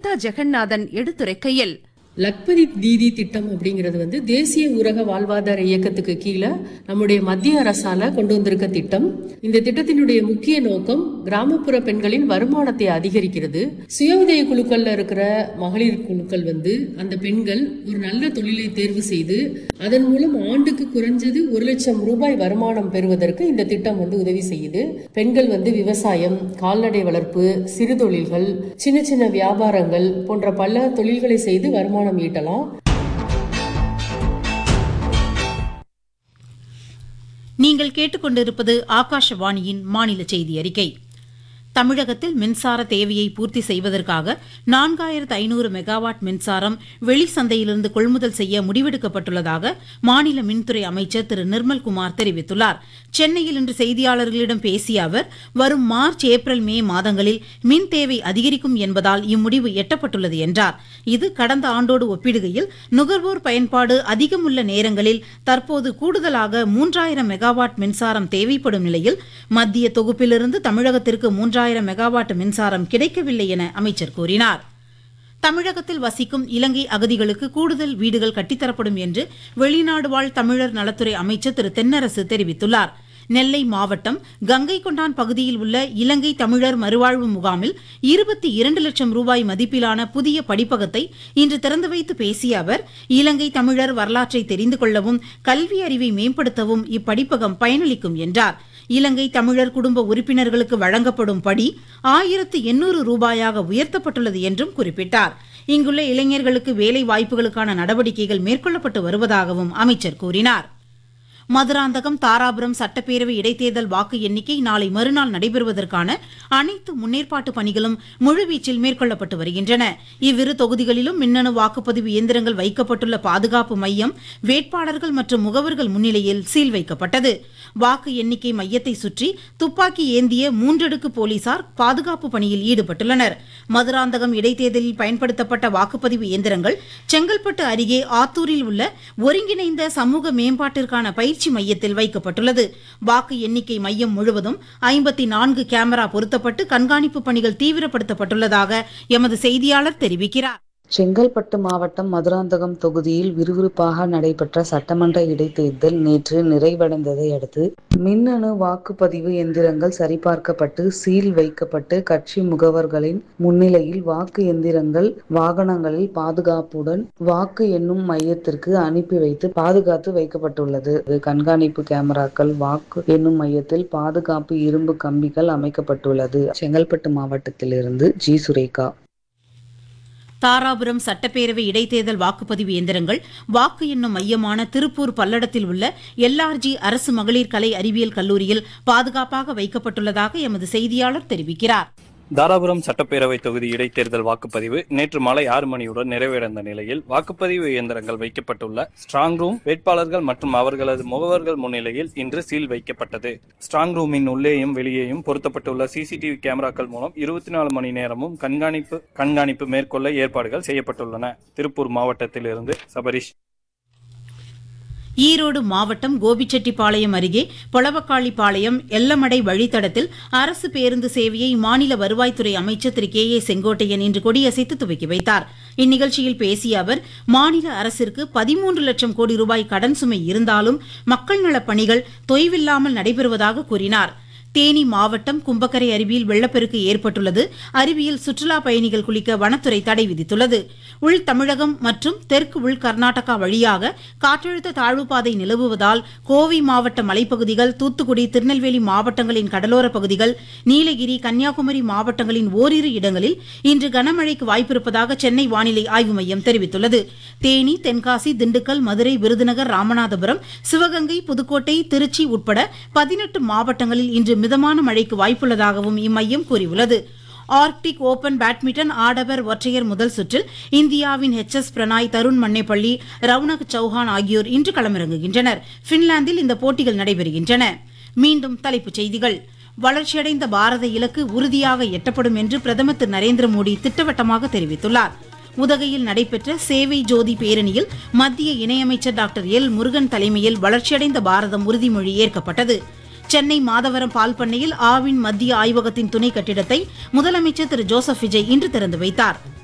கீதா ஜெகநாதன் எடுத்துரைக்கையில் லக்பதி தீதி திட்டம் அப்படிங்கிறது வந்து தேசிய ஊரக வாழ்வாதார இயக்கத்துக்கு கீழே நம்முடைய மத்திய அரசால கொண்டு வந்திருக்க திட்டம் இந்த திட்டத்தினுடைய முக்கிய நோக்கம் கிராமப்புற பெண்களின் வருமானத்தை அதிகரிக்கிறது சுய உதவி குழுக்கள்ல இருக்கிற மகளிர் குழுக்கள் வந்து அந்த பெண்கள் ஒரு நல்ல தொழிலை தேர்வு செய்து அதன் மூலம் ஆண்டுக்கு குறைஞ்சது ஒரு லட்சம் ரூபாய் வருமானம் பெறுவதற்கு இந்த திட்டம் வந்து உதவி செய்யுது பெண்கள் வந்து விவசாயம் கால்நடை வளர்ப்பு சிறு தொழில்கள் சின்ன சின்ன வியாபாரங்கள் போன்ற பல தொழில்களை செய்து வருமானம் ஈட்டலாம் நீங்கள் கேட்டுக்கொண்டிருப்பது ஆகாஷவாணியின் மாநில செய்தி அறிக்கை தமிழகத்தில் மின்சார தேவையை பூர்த்தி செய்வதற்காக நான்காயிரத்து ஐநூறு மெகாவாட் மின்சாரம் வெளிச்சந்தையிலிருந்து கொள்முதல் செய்ய முடிவெடுக்கப்பட்டுள்ளதாக மாநில மின்துறை அமைச்சர் திரு நிர்மல்குமார் தெரிவித்துள்ளார் சென்னையில் இன்று செய்தியாளர்களிடம் பேசிய அவர் வரும் மார்ச் ஏப்ரல் மே மாதங்களில் மின் தேவை அதிகரிக்கும் என்பதால் இம்முடிவு எட்டப்பட்டுள்ளது என்றார் இது கடந்த ஆண்டோடு ஒப்பிடுகையில் நுகர்வோர் பயன்பாடு அதிகம் உள்ள நேரங்களில் தற்போது கூடுதலாக மூன்றாயிரம் மெகாவாட் மின்சாரம் தேவைப்படும் நிலையில் மத்திய தொகுப்பிலிருந்து தமிழகத்திற்கு மூன்றாயிரம் மெகாவாட் மின்சாரம் கிடைக்கவில்லை என அமைச்சர் கூறினார் தமிழகத்தில் வசிக்கும் இலங்கை அகதிகளுக்கு கூடுதல் வீடுகள் கட்டித்தரப்படும் என்று வெளிநாடு வாழ் தமிழர் நலத்துறை அமைச்சர் திரு தென்னரசு தெரிவித்துள்ளார் நெல்லை மாவட்டம் கங்கை கொண்டான் பகுதியில் உள்ள இலங்கை தமிழர் மறுவாழ்வு முகாமில் இருபத்தி இரண்டு லட்சம் ரூபாய் மதிப்பிலான புதிய படிப்பகத்தை இன்று திறந்து வைத்து பேசிய அவர் இலங்கை தமிழர் வரலாற்றை தெரிந்து கொள்ளவும் கல்வி அறிவை மேம்படுத்தவும் இப்படிப்பகம் பயனளிக்கும் என்றார் இலங்கை தமிழர் குடும்ப உறுப்பினர்களுக்கு வழங்கப்படும் படி ஆயிரத்து எண்ணூறு ரூபாயாக உயர்த்தப்பட்டுள்ளது என்றும் குறிப்பிட்டார் இங்குள்ள இளைஞர்களுக்கு வேலை வாய்ப்புகளுக்கான நடவடிக்கைகள் மேற்கொள்ளப்பட்டு வருவதாகவும் அமைச்சர் கூறினார் மதுராந்தகம் தாராபுரம் சட்டப்பேரவை இடைத்தேர்தல் வாக்கு எண்ணிக்கை நாளை மறுநாள் நடைபெறுவதற்கான அனைத்து முன்னேற்பாட்டு பணிகளும் முழுவீச்சில் மேற்கொள்ளப்பட்டு வருகின்றன இவ்விரு தொகுதிகளிலும் மின்னணு வாக்குப்பதிவு இயந்திரங்கள் வைக்கப்பட்டுள்ள பாதுகாப்பு மையம் வேட்பாளர்கள் மற்றும் முகவர்கள் முன்னிலையில் சீல் வைக்கப்பட்டது வாக்கு எண்ணிக்கை மையத்தை சுற்றி துப்பாக்கி ஏந்திய மூன்றடுக்கு போலீசார் பாதுகாப்பு பணியில் ஈடுபட்டுள்ளனர் மதுராந்தகம் இடைத்தேர்தலில் பயன்படுத்தப்பட்ட வாக்குப்பதிவு இயந்திரங்கள் செங்கல்பட்டு அருகே ஆத்தூரில் உள்ள ஒருங்கிணைந்த சமூக மேம்பாட்டிற்கான பயிற்சி மையத்தில் வைக்கப்பட்டுள்ளது வாக்கு எண்ணிக்கை மையம் முழுவதும் ஐம்பத்தி நான்கு கேமரா பொருத்தப்பட்டு கண்காணிப்பு பணிகள் தீவிரப்படுத்தப்பட்டுள்ளதாக எமது செய்தியாளர் தெரிவிக்கிறார் செங்கல்பட்டு மாவட்டம் மதுராந்தகம் தொகுதியில் விறுவிறுப்பாக நடைபெற்ற சட்டமன்ற இடைத்தேர்தல் நேற்று நிறைவடைந்ததை அடுத்து மின்னணு வாக்குப்பதிவு எந்திரங்கள் சரிபார்க்கப்பட்டு சீல் வைக்கப்பட்டு கட்சி முகவர்களின் முன்னிலையில் வாக்கு எந்திரங்கள் வாகனங்களில் பாதுகாப்புடன் வாக்கு எண்ணும் மையத்திற்கு அனுப்பி வைத்து பாதுகாத்து வைக்கப்பட்டுள்ளது கண்காணிப்பு கேமராக்கள் வாக்கு எண்ணும் மையத்தில் பாதுகாப்பு இரும்பு கம்பிகள் அமைக்கப்பட்டுள்ளது செங்கல்பட்டு மாவட்டத்திலிருந்து ஜி சுரேகா தாராபுரம் சட்டப்பேரவை இடைத்தேர்தல் வாக்குப்பதிவு இயந்திரங்கள் வாக்கு எண்ணும் மையமான திருப்பூர் பல்லடத்தில் உள்ள எல்ஆர்ஜி அரசு மகளிர் கலை அறிவியல் கல்லூரியில் பாதுகாப்பாக வைக்கப்பட்டுள்ளதாக எமது செய்தியாளர் தெரிவிக்கிறார் தாராபுரம் சட்டப்பேரவை தொகுதி இடைத்தேர்தல் வாக்குப்பதிவு நேற்று மாலை ஆறு மணியுடன் நிறைவடைந்த நிலையில் வாக்குப்பதிவு இயந்திரங்கள் வைக்கப்பட்டுள்ள ஸ்ட்ராங் ரூம் வேட்பாளர்கள் மற்றும் அவர்களது முகவர்கள் முன்னிலையில் இன்று சீல் வைக்கப்பட்டது ஸ்ட்ராங் ரூமின் உள்ளேயும் வெளியேயும் பொருத்தப்பட்டுள்ள சிசிடிவி கேமராக்கள் மூலம் இருபத்தி நாலு மணி நேரமும் கண்காணிப்பு கண்காணிப்பு மேற்கொள்ள ஏற்பாடுகள் செய்யப்பட்டுள்ளன திருப்பூர் மாவட்டத்திலிருந்து சபரிஷ் ஈரோடு மாவட்டம் கோபிச்செட்டிப்பாளையம் அருகே பொளவக்காளிப்பாளையம் எல்லமடை வழித்தடத்தில் அரசு பேருந்து சேவையை மாநில வருவாய்த்துறை அமைச்சர் திரு கே ஏ செங்கோட்டையன் இன்று கொடியசைத்து துவக்கி வைத்தார் இந்நிகழ்ச்சியில் பேசிய அவர் மாநில அரசிற்கு பதிமூன்று லட்சம் கோடி ரூபாய் கடன் சுமை இருந்தாலும் மக்கள் நலப் பணிகள் தொய்வில்லாமல் நடைபெறுவதாக கூறினார் தேனி மாவட்டம் கும்பக்கரை அருவியில் வெள்ளப்பெருக்கு ஏற்பட்டுள்ளது அருவியில் சுற்றுலா பயணிகள் குளிக்க வனத்துறை தடை விதித்துள்ளது உள் தமிழகம் மற்றும் தெற்கு உள் கர்நாடகா வழியாக காற்றழுத்த தாழ்வுப்பாதை நிலவுவதால் கோவை மாவட்ட மலைப்பகுதிகள் தூத்துக்குடி திருநெல்வேலி மாவட்டங்களின் கடலோர பகுதிகள் நீலகிரி கன்னியாகுமரி மாவட்டங்களின் ஓரிரு இடங்களில் இன்று கனமழைக்கு வாய்ப்பிருப்பதாக சென்னை வானிலை ஆய்வு மையம் தெரிவித்துள்ளது தேனி தென்காசி திண்டுக்கல் மதுரை விருதுநகர் ராமநாதபுரம் சிவகங்கை புதுக்கோட்டை திருச்சி உட்பட பதினெட்டு மாவட்டங்களில் இன்று மிதமான மழைக்கு வாய்ப்புள்ளதாகவும் இம்மையம் கூறியுள்ளது ஆர்க்டிக் ஓபன் பேட்மிண்டன் ஆடவர் ஒற்றையர் முதல் சுற்றில் இந்தியாவின் எச் எஸ் பிரணாய் தருண் மன்னேப்பள்ளி ரவுனக் சௌஹான் ஆகியோர் இன்று களமிறங்குகின்றனர் பின்லாந்தில் இந்த போட்டிகள் நடைபெறுகின்றன மீண்டும் தலைப்புச் செய்திகள் வளர்ச்சியடைந்த பாரத இலக்கு உறுதியாக எட்டப்படும் என்று பிரதமர் திரு நரேந்திர மோடி திட்டவட்டமாக தெரிவித்துள்ளார் உதகையில் நடைபெற்ற சேவை ஜோதி பேரணியில் மத்திய இணையமைச்சர் டாக்டர் எல் முருகன் தலைமையில் வளர்ச்சியடைந்த பாரதம் உறுதிமொழி ஏற்கப்பட்டது சென்னை மாதவரம் பால் பண்ணையில் ஆவின் மத்திய ஆய்வகத்தின் துணை கட்டிடத்தை முதலமைச்சர் திரு ஜோசப் விஜய் இன்று திறந்து வைத்தார்